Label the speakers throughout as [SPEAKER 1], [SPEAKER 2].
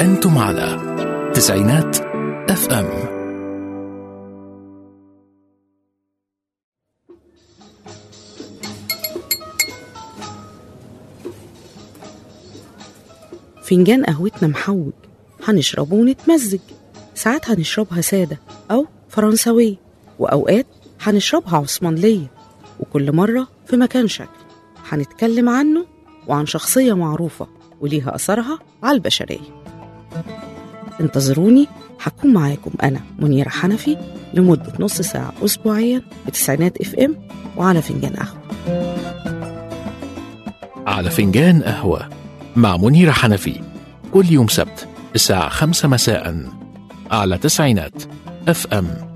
[SPEAKER 1] أنتم على تسعينات اف ام
[SPEAKER 2] فنجان قهوتنا محوج هنشربه ونتمزج ساعات هنشربها سادة أو فرنساوية وأوقات هنشربها عثمانلية وكل مرة في مكان شكل هنتكلم عنه وعن شخصية معروفة وليها أثرها على البشرية انتظروني هكون معاكم أنا منيرة حنفي لمدة نص ساعة أسبوعيا بتسعينات اف ام وعلى فنجان قهوة
[SPEAKER 1] على فنجان قهوة مع منيرة حنفي كل يوم سبت الساعة خمسة مساء على تسعينات اف ام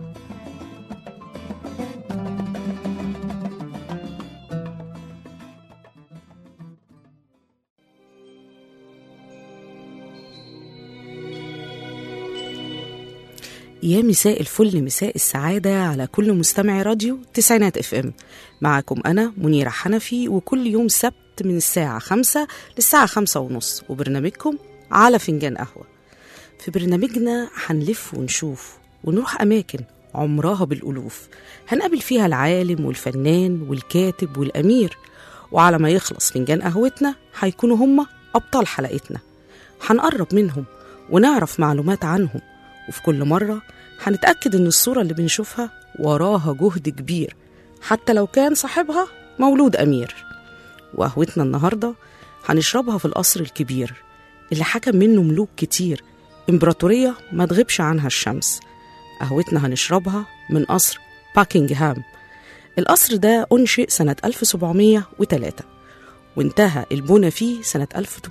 [SPEAKER 2] يا مساء الفل مساء السعادة على كل مستمع راديو تسعينات اف ام معاكم أنا منيرة حنفي وكل يوم سبت من الساعة خمسة للساعة خمسة ونص وبرنامجكم على فنجان قهوة في برنامجنا هنلف ونشوف ونروح أماكن عمرها بالألوف هنقابل فيها العالم والفنان والكاتب والأمير وعلى ما يخلص فنجان قهوتنا هيكونوا هما أبطال حلقتنا هنقرب منهم ونعرف معلومات عنهم وفي كل مرة هنتأكد إن الصورة اللي بنشوفها وراها جهد كبير حتى لو كان صاحبها مولود أمير وقهوتنا النهاردة هنشربها في القصر الكبير اللي حكم منه ملوك كتير إمبراطورية ما تغيبش عنها الشمس قهوتنا هنشربها من قصر باكنجهام القصر ده أنشئ سنة 1703 وانتهى البنى فيه سنة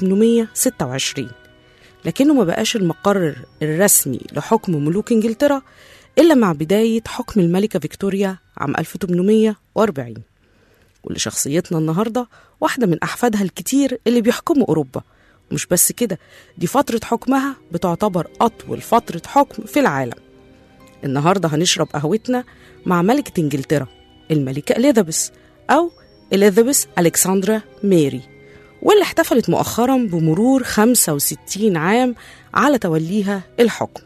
[SPEAKER 2] 1826 لكنه ما بقاش المقر الرسمي لحكم ملوك انجلترا إلا مع بداية حكم الملكة فيكتوريا عام 1840 واللي شخصيتنا النهاردة واحدة من أحفادها الكتير اللي بيحكموا أوروبا ومش بس كده دي فترة حكمها بتعتبر أطول فترة حكم في العالم النهاردة هنشرب قهوتنا مع ملكة إنجلترا الملكة إليزابيث أو إليزابيث ألكسندرا ميري واللي احتفلت مؤخرا بمرور 65 عام على توليها الحكم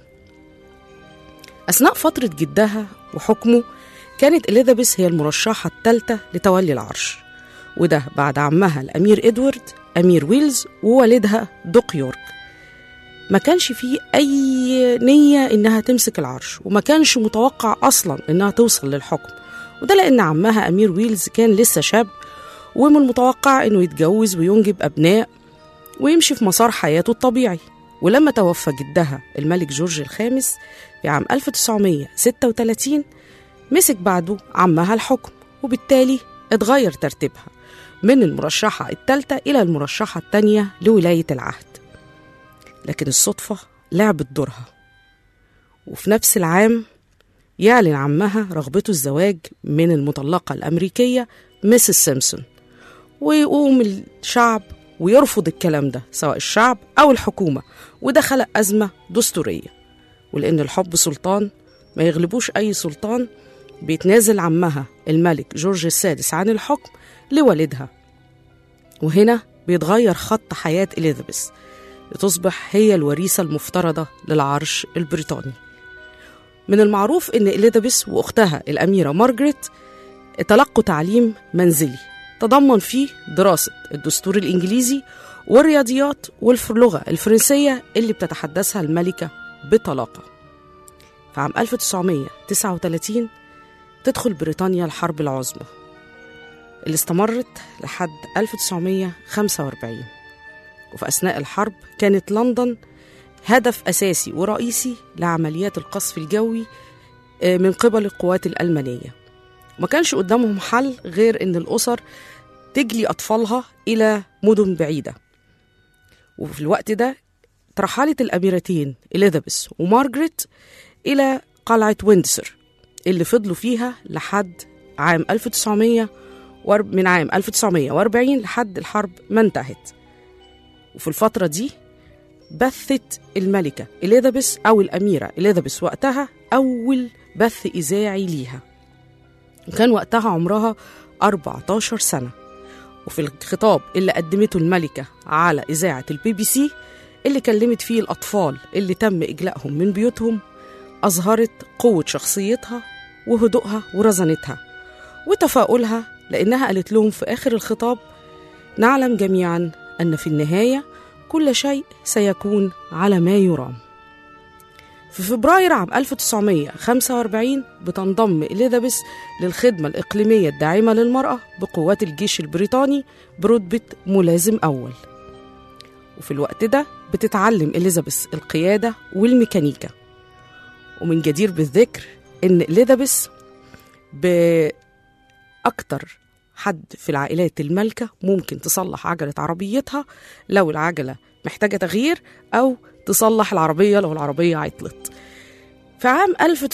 [SPEAKER 2] أثناء فترة جدها وحكمه كانت إليزابيث هي المرشحة الثالثة لتولي العرش وده بعد عمها الأمير إدوارد أمير ويلز ووالدها دوق يورك ما كانش فيه أي نية إنها تمسك العرش وما كانش متوقع أصلا إنها توصل للحكم وده لأن عمها أمير ويلز كان لسه شاب ومن المتوقع إنه يتجوز وينجب أبناء ويمشي في مسار حياته الطبيعي ولما توفى جدها الملك جورج الخامس في عام 1936 مسك بعده عمها الحكم وبالتالي اتغير ترتيبها من المرشحة الثالثة إلى المرشحة الثانية لولاية العهد لكن الصدفة لعبت دورها وفي نفس العام يعلن عمها رغبته الزواج من المطلقة الأمريكية ميسيس سيمسون ويقوم الشعب ويرفض الكلام ده سواء الشعب أو الحكومة وده خلق أزمة دستورية ولأن الحب سلطان ما يغلبوش أي سلطان بيتنازل عمها الملك جورج السادس عن الحكم لوالدها وهنا بيتغير خط حياة إليزابيث لتصبح هي الوريثة المفترضة للعرش البريطاني من المعروف إن إليزابيث وأختها الأميرة مارغريت تلقوا تعليم منزلي تضمن فيه دراسة الدستور الإنجليزي والرياضيات واللغة الفرنسية اللي بتتحدثها الملكة بطلاقة في عام 1939 تدخل بريطانيا الحرب العظمى اللي استمرت لحد 1945 وفي أثناء الحرب كانت لندن هدف أساسي ورئيسي لعمليات القصف الجوي من قبل القوات الألمانية ما كانش قدامهم حل غير إن الأسر تجلي أطفالها إلى مدن بعيدة وفي الوقت ده ترحلت الأميرتين إليزابيث ومارغريت إلى قلعة ويندسور اللي فضلوا فيها لحد عام 1900 من عام 1940 لحد الحرب ما انتهت وفي الفترة دي بثت الملكة إليزابيث أو الأميرة إليزابيث وقتها أول بث إذاعي ليها وكان وقتها عمرها 14 سنة وفي الخطاب اللي قدمته الملكة على إذاعة البي بي سي اللي كلمت فيه الأطفال اللي تم إجلائهم من بيوتهم أظهرت قوة شخصيتها وهدوءها ورزانتها وتفاؤلها لأنها قالت لهم في آخر الخطاب نعلم جميعا أن في النهاية كل شيء سيكون على ما يرام في فبراير عام 1945 بتنضم إليزابيث للخدمة الإقليمية الداعمة للمرأة بقوات الجيش البريطاني برتبة ملازم أول وفي الوقت ده بتتعلم إليزابيث القيادة والميكانيكا ومن جدير بالذكر إن إليزابيث بأكتر حد في العائلات المالكة ممكن تصلح عجلة عربيتها لو العجلة محتاجة تغيير أو تصلح العربية لو العربية عطلت في عام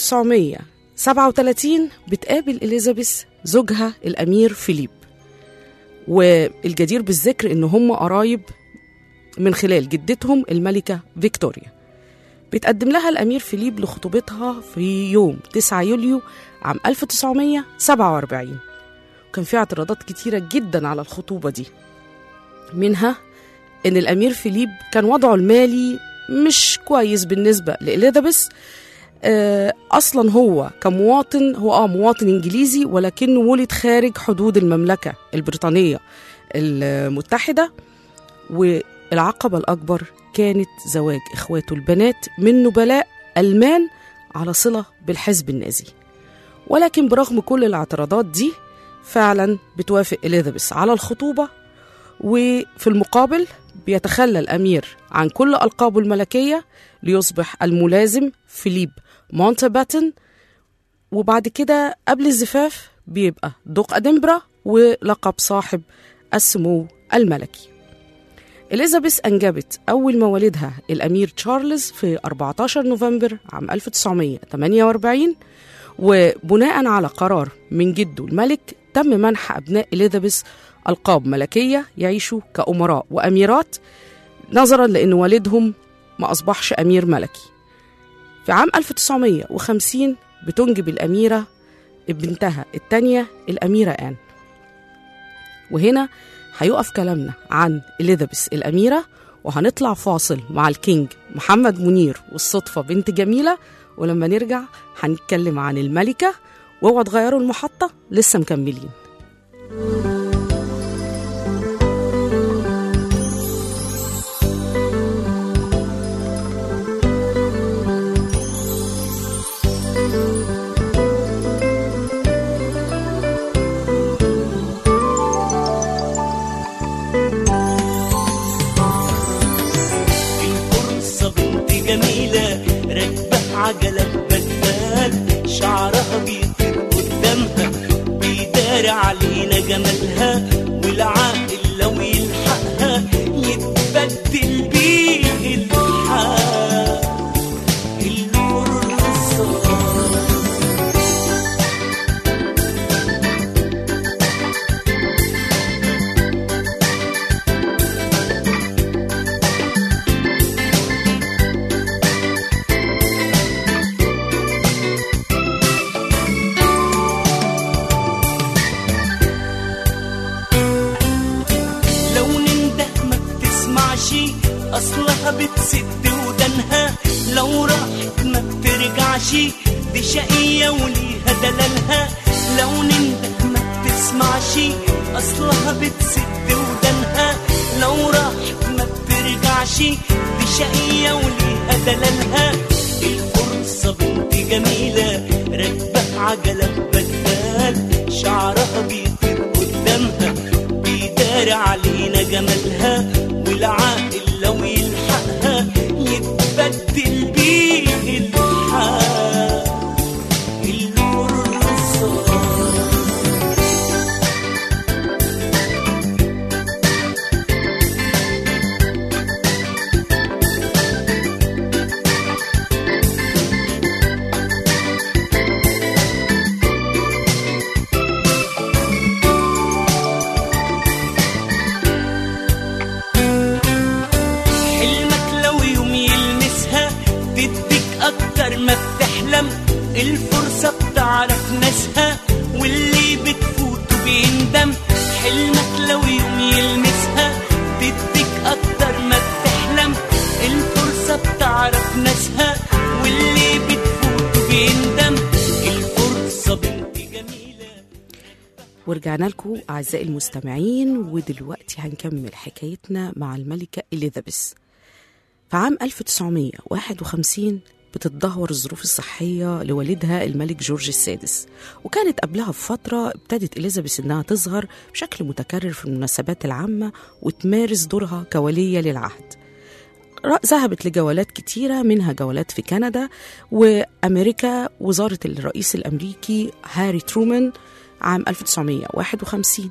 [SPEAKER 2] 1937 بتقابل إليزابيث زوجها الأمير فيليب والجدير بالذكر إن هم قرايب من خلال جدتهم الملكة فيكتوريا بيتقدم لها الأمير فيليب لخطوبتها في يوم 9 يوليو عام 1947 وكان في اعتراضات كتيرة جدا على الخطوبة دي منها إن الأمير فيليب كان وضعه المالي مش كويس بالنسبة لإليزابيث آه، أصلا هو كمواطن هو آه مواطن إنجليزي ولكنه ولد خارج حدود المملكة البريطانية المتحدة والعقبة الأكبر كانت زواج إخواته البنات من نبلاء ألمان على صلة بالحزب النازي ولكن برغم كل الاعتراضات دي فعلا بتوافق إليزابيث على الخطوبة وفي المقابل بيتخلى الأمير عن كل ألقابه الملكية ليصبح الملازم فيليب مونتباتن وبعد كده قبل الزفاف بيبقى دوق أدنبرا ولقب صاحب السمو الملكي إليزابيث أنجبت أول ما والدها الأمير تشارلز في 14 نوفمبر عام 1948 وبناء على قرار من جده الملك تم منح أبناء إليزابيث ألقاب ملكية يعيشوا كأمراء وأميرات نظرا لأن والدهم ما أصبحش أمير ملكي في عام 1950 بتنجب الأميرة بنتها التانية الأميرة آن وهنا هيقف كلامنا عن إليزابيث الأميرة وهنطلع فاصل مع الكينج محمد منير والصدفة بنت جميلة ولما نرجع هنتكلم عن الملكة واوعوا تغيروا المحطة لسه مكملين
[SPEAKER 3] الفرصة بنت جميلة راكبة عجلة بدال شعرها بيطير قدامها بيدار علينا جمالها والعاقل لو يلحقها يتبدل بيه الحال الفرصة لو ننده ما بتسمعش اصلها بتسد ودنها لو راحت ما بترجعش دي شقية وليها دلالها لو ننده ما بتسمعش اصلها بتسد ودنها لو راحت ما بترجعش دي شقية وليها دلالها الفرصة بنت جميلة راكبة عجلة بدال شعرها بيطير قدامها بيدار علينا جمالها والعاقل لو يلحقها يتبدل بيه الحال الفرصة حلمك لو يوم يلمسها تديك اكتر ما بتحلم الفرصة بتعرف ناسها واللي بتفوته بيندم حلمك لو يوم يلمسها تديك اكتر ما بتحلم تعرف ناسها واللي بتفوت بيندم الفرصة بنت جميلة
[SPEAKER 2] ورجعنا لكم أعزائي المستمعين ودلوقتي هنكمل حكايتنا مع الملكة إليزابيث في عام 1951 بتتدهور الظروف الصحية لوالدها الملك جورج السادس وكانت قبلها بفترة ابتدت إليزابيث إنها تظهر بشكل متكرر في المناسبات العامة وتمارس دورها كولية للعهد ر- ذهبت لجولات كتيرة منها جولات في كندا وأمريكا وزارة الرئيس الأمريكي هاري ترومان عام 1951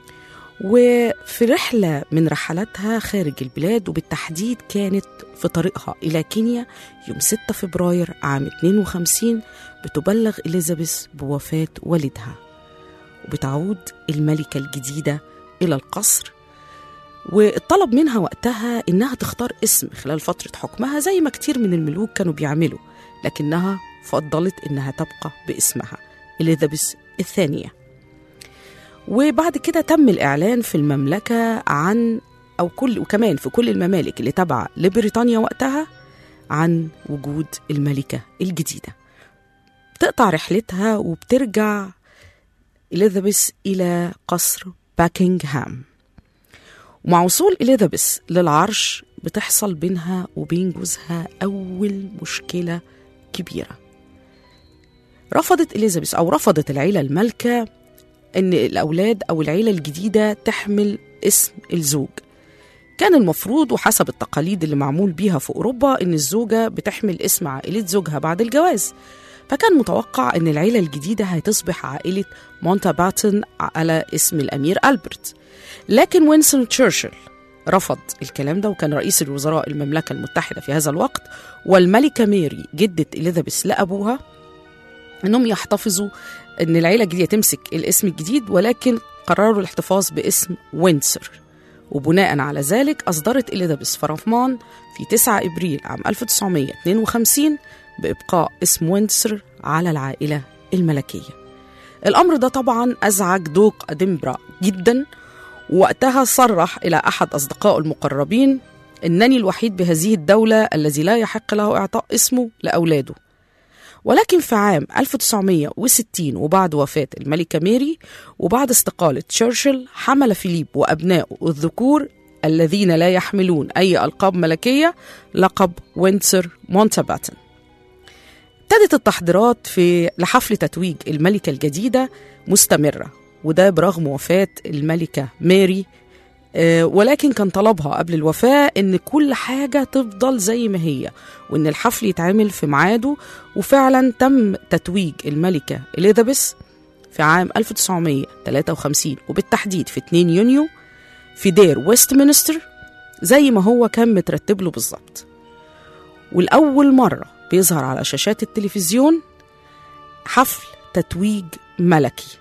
[SPEAKER 2] وفي رحلة من رحلاتها خارج البلاد وبالتحديد كانت في طريقها إلى كينيا يوم 6 فبراير عام 52 بتبلغ إليزابيث بوفاة والدها وبتعود الملكة الجديدة إلى القصر واتطلب منها وقتها إنها تختار اسم خلال فترة حكمها زي ما كتير من الملوك كانوا بيعملوا لكنها فضلت إنها تبقى باسمها إليزابيث الثانية وبعد كده تم الإعلان في المملكة عن أو كل وكمان في كل الممالك اللي تابعة لبريطانيا وقتها عن وجود الملكة الجديدة بتقطع رحلتها وبترجع إليزابيث إلى قصر باكنغهام ومع وصول إليزابيث للعرش بتحصل بينها وبين جوزها أول مشكلة كبيرة رفضت إليزابيث أو رفضت العيلة المالكة إن الأولاد أو العيلة الجديدة تحمل اسم الزوج كان المفروض وحسب التقاليد اللي معمول بيها في أوروبا إن الزوجة بتحمل اسم عائلة زوجها بعد الجواز فكان متوقع إن العيلة الجديدة هتصبح عائلة مونتا باتن على اسم الأمير ألبرت لكن وينسون تشرشل رفض الكلام ده وكان رئيس الوزراء المملكة المتحدة في هذا الوقت والملكة ميري جدة إليزابيث لأبوها انهم يحتفظوا ان العيله الجديده تمسك الاسم الجديد ولكن قرروا الاحتفاظ باسم وينسر وبناء على ذلك اصدرت اليزابيث فرانكمان في 9 ابريل عام 1952 بابقاء اسم وينسر على العائله الملكيه. الامر ده طبعا ازعج دوق ادنبرا جدا ووقتها صرح الى احد اصدقائه المقربين انني الوحيد بهذه الدوله الذي لا يحق له اعطاء اسمه لاولاده. ولكن في عام 1960 وبعد وفاة الملكة ميري وبعد استقالة تشرشل حمل فيليب وأبنائه الذكور الذين لا يحملون أي ألقاب ملكية لقب وينسر مونتباتن ابتدت التحضيرات في لحفل تتويج الملكة الجديدة مستمرة وده برغم وفاة الملكة ماري آه، ولكن كان طلبها قبل الوفاة إن كل حاجة تفضل زي ما هي وإن الحفل يتعمل في ميعاده وفعلا تم تتويج الملكة إليزابيث في عام 1953 وبالتحديد في 2 يونيو في دير ويستمنستر زي ما هو كان مترتب له بالظبط والأول مرة بيظهر على شاشات التلفزيون حفل تتويج ملكي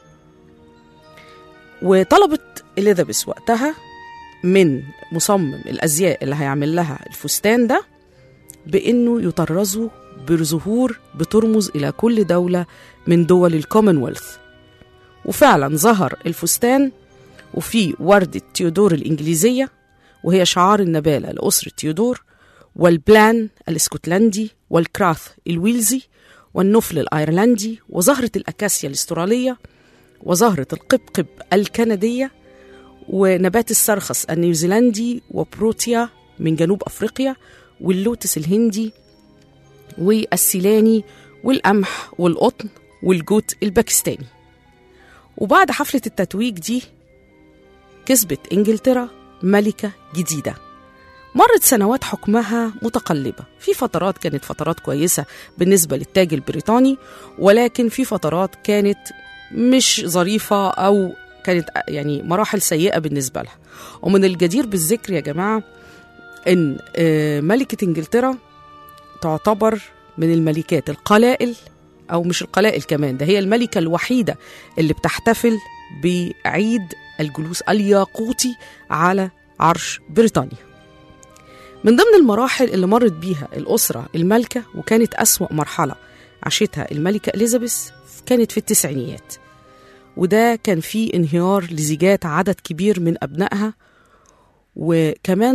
[SPEAKER 2] وطلبت إليزابيث وقتها من مصمم الأزياء اللي هيعمل لها الفستان ده بإنه يطرزوا بزهور بترمز إلى كل دولة من دول الكومنولث وفعلا ظهر الفستان وفي وردة تيودور الإنجليزية وهي شعار النبالة لأسرة تيودور والبلان الاسكتلندي والكراث الويلزي والنفل الأيرلندي وزهرة الأكاسيا الأسترالية وزهرة القبقب الكندية ونبات السرخس النيوزيلندي وبروتيا من جنوب أفريقيا واللوتس الهندي والسيلاني والقمح والقطن والجوت الباكستاني وبعد حفلة التتويج دي كسبت إنجلترا ملكة جديدة مرت سنوات حكمها متقلبة في فترات كانت فترات كويسة بالنسبة للتاج البريطاني ولكن في فترات كانت مش ظريفة أو كانت يعني مراحل سيئة بالنسبة لها ومن الجدير بالذكر يا جماعة إن آه، ملكة إنجلترا تعتبر من الملكات القلائل أو مش القلائل كمان ده هي الملكة الوحيدة اللي بتحتفل بعيد الجلوس الياقوتي على عرش بريطانيا من ضمن المراحل اللي مرت بيها الأسرة المالكة وكانت أسوأ مرحلة عاشتها الملكة إليزابيث كانت في التسعينيات وده كان فيه انهيار لزيجات عدد كبير من أبنائها وكمان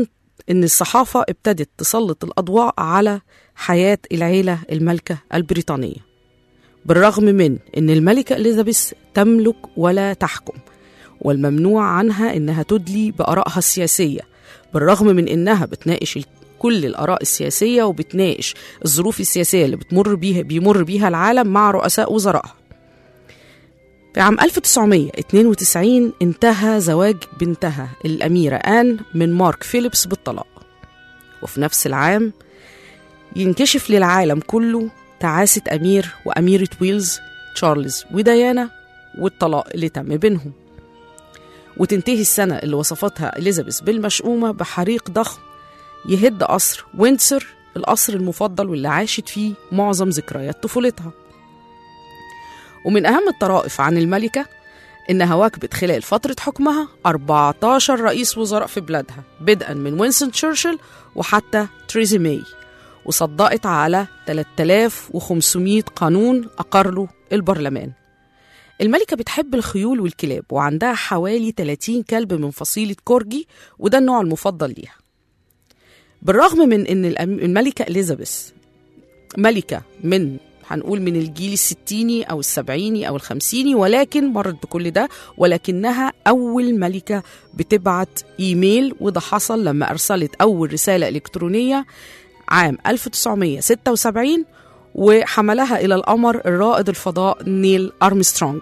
[SPEAKER 2] إن الصحافة ابتدت تسلط الأضواء على حياة العيلة الملكة البريطانية بالرغم من أن الملكة إليزابيث تملك ولا تحكم والممنوع عنها أنها تدلي بآرائها السياسية بالرغم من أنها بتناقش ال- كل الآراء السياسية وبتناقش الظروف السياسية اللي بتمر بيها بيمر بيها العالم مع رؤساء وزرائها في عام 1992 انتهى زواج بنتها الأميرة آن من مارك فيليبس بالطلاق وفي نفس العام ينكشف للعالم كله تعاسة أمير وأميرة ويلز تشارلز وديانا والطلاق اللي تم بينهم وتنتهي السنة اللي وصفتها إليزابيث بالمشؤومة بحريق ضخم يهد قصر ويندسور القصر المفضل واللي عاشت فيه معظم ذكريات طفولتها ومن أهم الطرائف عن الملكة إنها واكبت خلال فترة حكمها 14 رئيس وزراء في بلادها بدءا من وينستون تشرشل وحتى تريزي ماي وصدقت على 3500 قانون أقره البرلمان الملكة بتحب الخيول والكلاب وعندها حوالي 30 كلب من فصيلة كورجي وده النوع المفضل ليها بالرغم من ان الأم- الملكة إليزابيث ملكة من هنقول من الجيل الستيني أو السبعيني أو الخمسيني ولكن مرت بكل ده ولكنها أول ملكة بتبعت إيميل وده حصل لما أرسلت أول رسالة إلكترونية عام 1976 وحملها إلى القمر الرائد الفضاء نيل أرمسترونج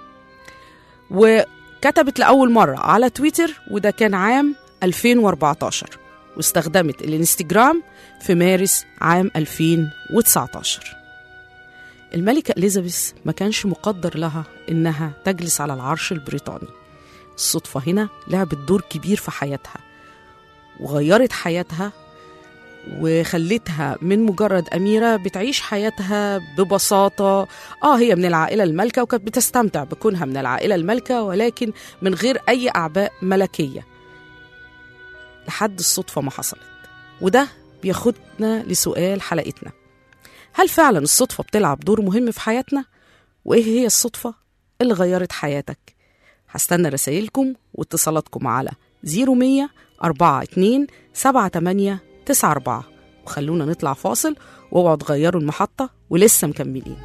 [SPEAKER 2] وكتبت لأول مرة على تويتر وده كان عام 2014 واستخدمت الانستجرام في مارس عام 2019 الملكة إليزابيث ما كانش مقدر لها إنها تجلس على العرش البريطاني الصدفة هنا لعبت دور كبير في حياتها وغيرت حياتها وخلتها من مجرد أميرة بتعيش حياتها ببساطة آه هي من العائلة المالكة وكانت بتستمتع بكونها من العائلة المالكة ولكن من غير أي أعباء ملكية لحد الصدفة ما حصلت وده بياخدنا لسؤال حلقتنا هل فعلا الصدفة بتلعب دور مهم في حياتنا؟ وإيه هي الصدفة اللي غيرت حياتك؟ هستنى رسايلكم واتصالاتكم على 0100 42 78 94 وخلونا نطلع فاصل واوعوا تغيروا المحطة ولسه مكملين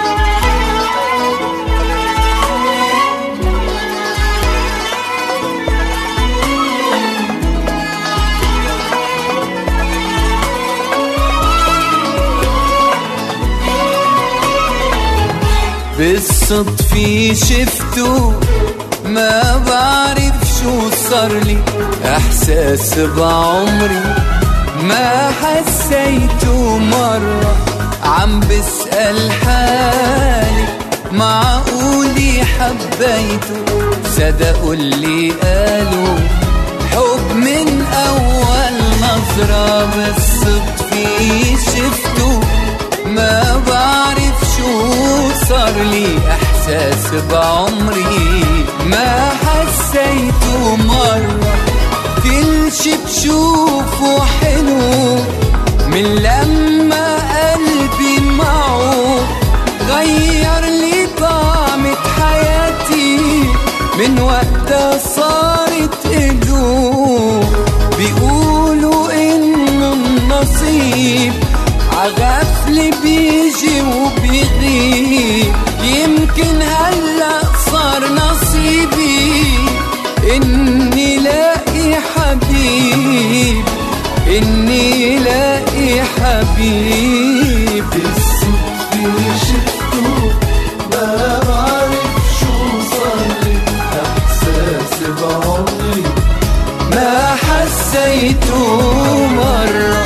[SPEAKER 4] بالصدفة شفته ما بعرف شو صار لي احساس بعمري ما حسيته مرة عم بسأل حالي معقولي حبيته صدقوا اللي قالوا حب من أول نظرة بالصدفة شفته ما بعرف شو صار لي احساس بعمري ما حسيته مرة كل شي بشوفه حلو من لما قلبي معه غير لي طعمة حياتي من وقتها صارت إله بيقولوا إنه النصيب عغفل بيجي وبيغيب يمكن هلا صار نصيبي اني لاقي حبيب اني لاقي حبيب الصدفة شفته ما بعرف شو صار لي احساس بعمري ما حسيته مره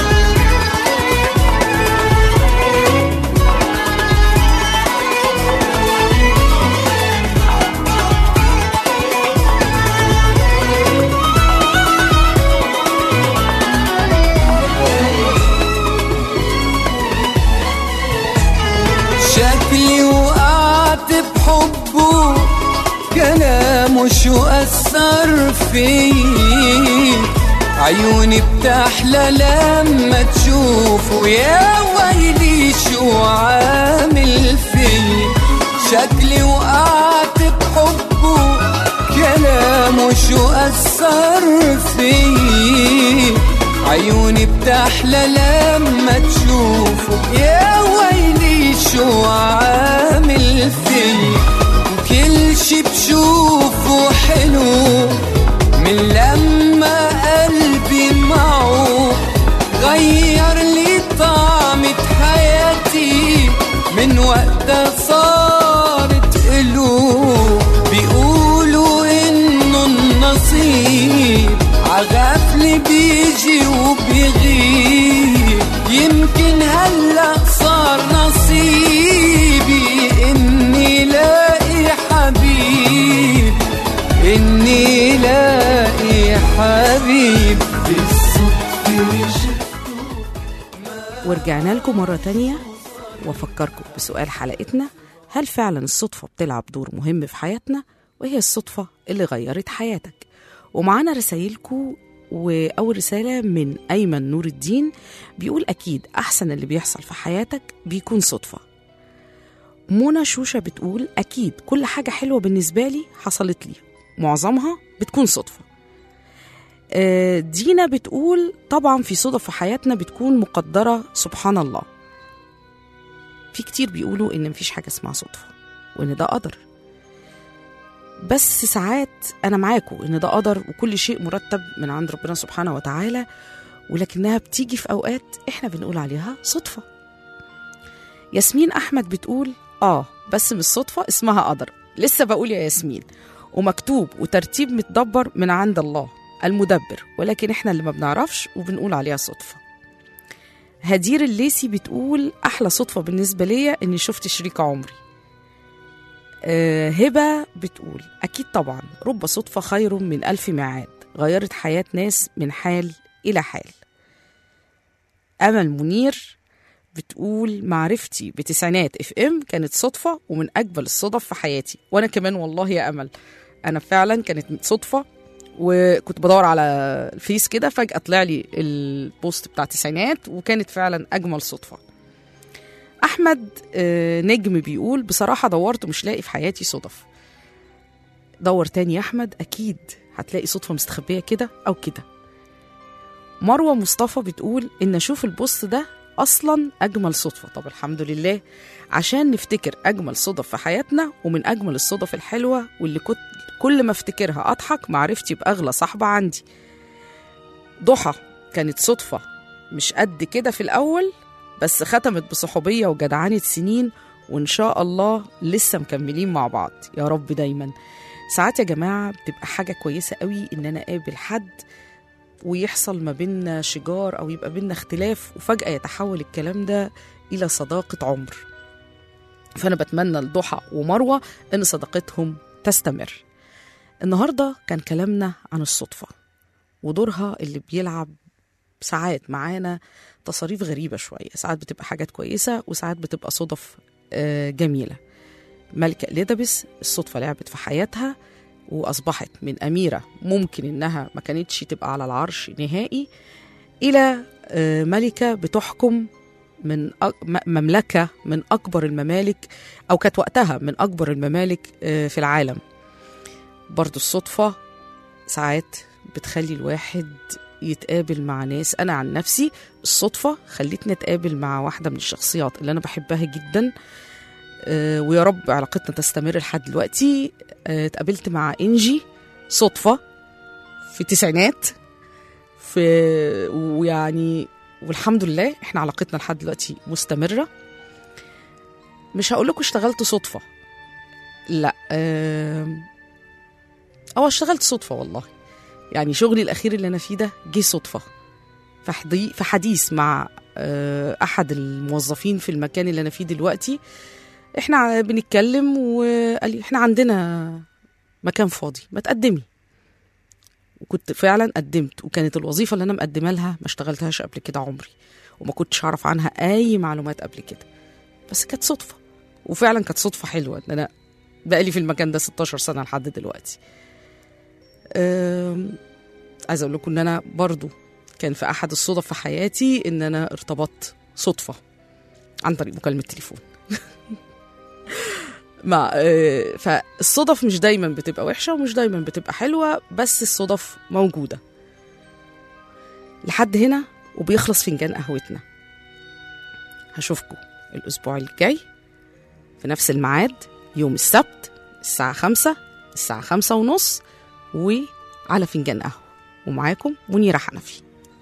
[SPEAKER 4] شكلي وقعت بحبه كلامه شو أثر في عيوني بتحلى لما تشوفه يا ويلي شو عامل في شكلي وقعت بحبه كلامه شو أثر في عيوني بتحلى لما تشوفه يا ويلي شو عامل فيا وكل شي بشوفه حلو من لما قلبي معه غير لي طعمة حياتي من وقتها صارت قلوب بيقولوا انه النصيب عغفل بيجي وبيغيب يمكن هلا صار نصيبي اني لاقي حبيب اني لاقي حبيب بالصدفة
[SPEAKER 2] ورجعنا لكم مرة تانية وأفكركم بسؤال حلقتنا هل فعلا الصدفة بتلعب دور مهم في حياتنا وهي الصدفة اللي غيرت حياتك ومعانا رسايلكم وأول رسالة من أيمن نور الدين بيقول أكيد أحسن اللي بيحصل في حياتك بيكون صدفة منى شوشة بتقول أكيد كل حاجة حلوة بالنسبة لي حصلت لي معظمها بتكون صدفة آه، دينا بتقول طبعا في صدف في حياتنا بتكون مقدرة سبحان الله في كتير بيقولوا إن مفيش حاجة اسمها صدفة وإن ده قدر بس ساعات أنا معاكم إن ده قدر وكل شيء مرتب من عند ربنا سبحانه وتعالى ولكنها بتيجي في أوقات إحنا بنقول عليها صدفة ياسمين أحمد بتقول آه بس مش صدفة اسمها قدر لسه بقول يا ياسمين ومكتوب وترتيب متدبر من عند الله المدبر ولكن احنا اللي ما بنعرفش وبنقول عليها صدفة هدير الليسي بتقول أحلى صدفة بالنسبة ليا إني شفت شريك عمري أه هبة بتقول أكيد طبعا رب صدفة خير من ألف ميعاد غيرت حياة ناس من حال إلى حال أمل منير بتقول معرفتي بتسعينات اف ام كانت صدفة ومن أجمل الصدف في حياتي وأنا كمان والله يا أمل أنا فعلا كانت صدفة وكنت بدور على الفيس كده فجأة طلع لي البوست بتاع التسعينات وكانت فعلا أجمل صدفة أحمد آه، نجم بيقول بصراحة دورت مش لاقي في حياتي صدف دور تاني يا أحمد أكيد هتلاقي صدفة مستخبية كده أو كده مروة مصطفى بتقول إن أشوف البوست ده أصلا أجمل صدفة طب الحمد لله عشان نفتكر أجمل صدف في حياتنا ومن أجمل الصدف الحلوة واللي كنت كل ما افتكرها أضحك معرفتي بأغلى صاحبة عندي ضحى كانت صدفة مش قد كده في الأول بس ختمت بصحوبية وجدعنة سنين وإن شاء الله لسه مكملين مع بعض يا رب دايما ساعات يا جماعة بتبقى حاجة كويسة قوي إن أنا أقابل حد ويحصل ما بيننا شجار أو يبقى بيننا اختلاف وفجأة يتحول الكلام ده إلى صداقة عمر فأنا بتمنى لضحى ومروة إن صداقتهم تستمر النهاردة كان كلامنا عن الصدفة ودورها اللي بيلعب ساعات معانا تصاريف غريبة شوية ساعات بتبقى حاجات كويسة وساعات بتبقى صدف آه، جميلة ملكة إليزابيث الصدفة لعبت في حياتها وأصبحت من أميرة ممكن إنها ما كانتش تبقى على العرش نهائي إلى آه، ملكة بتحكم من أ- م- مملكة من أكبر الممالك أو كانت وقتها من أكبر الممالك آه، في العالم برضو الصدفة ساعات بتخلي الواحد يتقابل مع ناس أنا عن نفسي الصدفة خلتني أتقابل مع واحدة من الشخصيات اللي أنا بحبها جدا آه، ويا رب علاقتنا تستمر لحد دلوقتي آه، اتقابلت مع إنجي صدفة في التسعينات في ويعني والحمد لله احنا علاقتنا لحد دلوقتي مستمرة مش هقول لكم اشتغلت صدفة لا آم، اه اشتغلت صدفة والله يعني شغلي الأخير اللي أنا فيه ده جه صدفة في حدي- في حديث مع آه، أحد الموظفين في المكان اللي أنا فيه دلوقتي احنا ع- بنتكلم وقال لي احنا عندنا مكان فاضي ما تقدمي وكنت فعلا قدمت وكانت الوظيفة اللي أنا مقدمة لها ما اشتغلتهاش قبل كده عمري وما كنتش أعرف عنها أي معلومات قبل كده بس كانت صدفة وفعلا كانت صدفة حلوة إن أنا بقالي في المكان ده 16 سنة لحد دلوقتي أم، عايزة أقول لكم إن أنا برضو كان في أحد الصدف في حياتي إن أنا ارتبطت صدفة عن طريق مكالمة تليفون مع آه، فالصدف مش دايما بتبقى وحشة ومش دايما بتبقى حلوة بس الصدف موجودة لحد هنا وبيخلص فنجان قهوتنا هشوفكم الأسبوع الجاي في نفس الميعاد يوم السبت الساعة خمسة الساعة خمسة ونص وعلى فنجان قهوة ومعاكم منيرة حنفي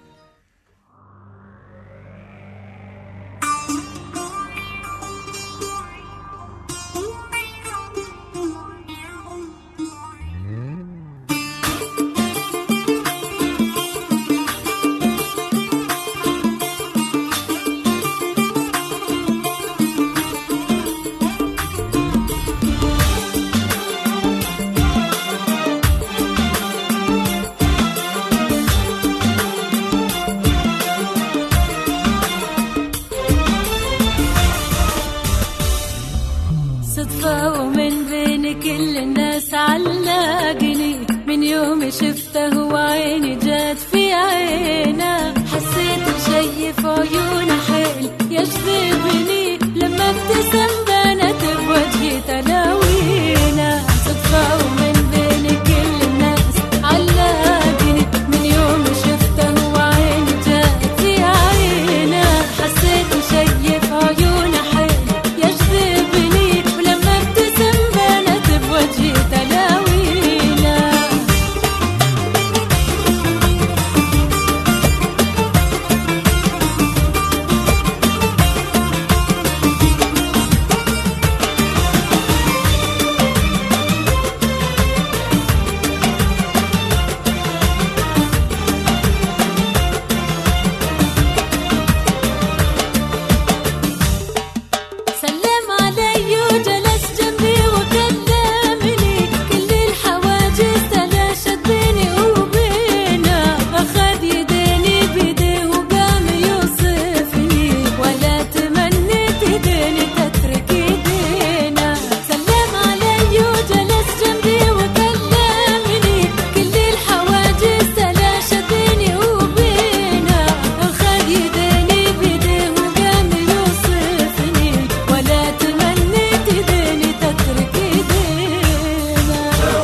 [SPEAKER 5] صدفة ومن بين كل الناس علقني من يوم شفته وعيني جات في عينه حسيت شي في عيونه حيل يجذبني لما ابتسم بانت بوجهي تلاوينا صدفة ومن بين كل الناس علقني من يوم شفته وعيني جات في عينه حسيت شي في عيونه حيل يجذبني ولما ابتسم بانت بوجهي تلاوينا سلم علي وجلس جنبي وكلمني كل الحواجز تلاشت بيني وبينه أخذ يديني بيديه وقام يوصفني ولا تمنيت يديني تترك يدينا سلم علي وجلس جنبي وكلمني كل الحواجز تلاشت بيني وبينه أخذ يديني بيديه وقام يوصفني ولا تمنيت يديني تترك يدينا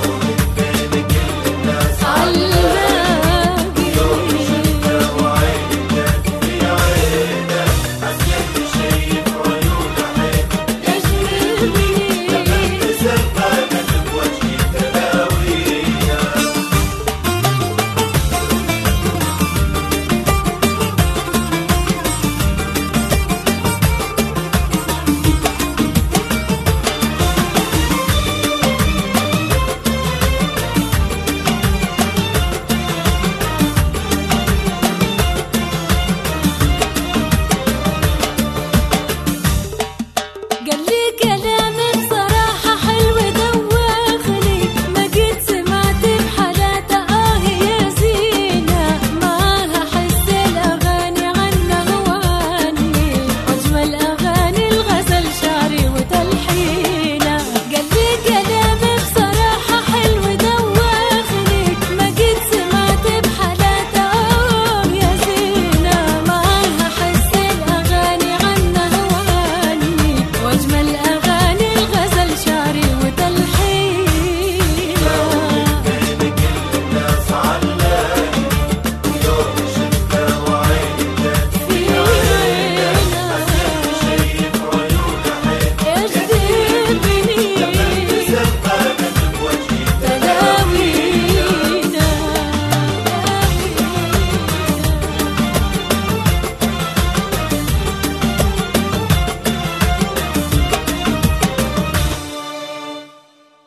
[SPEAKER 5] قال لي كلام بصراحة حلو دوخني ما قد سمعت بحالاته آه يا زينة معاها حس الأغاني عنه وعني أجمل أغاني الغزل شعري وتلحينه قال لي كلام بصراحة حلو دوخني ما قد سمعت بحالاته آه يا زينة معاها حس الأغاني عنه وعني واجمل اغاني الغزل شعري وتلحينه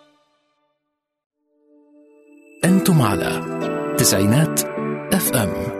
[SPEAKER 1] أنتم على تسعينات اف ام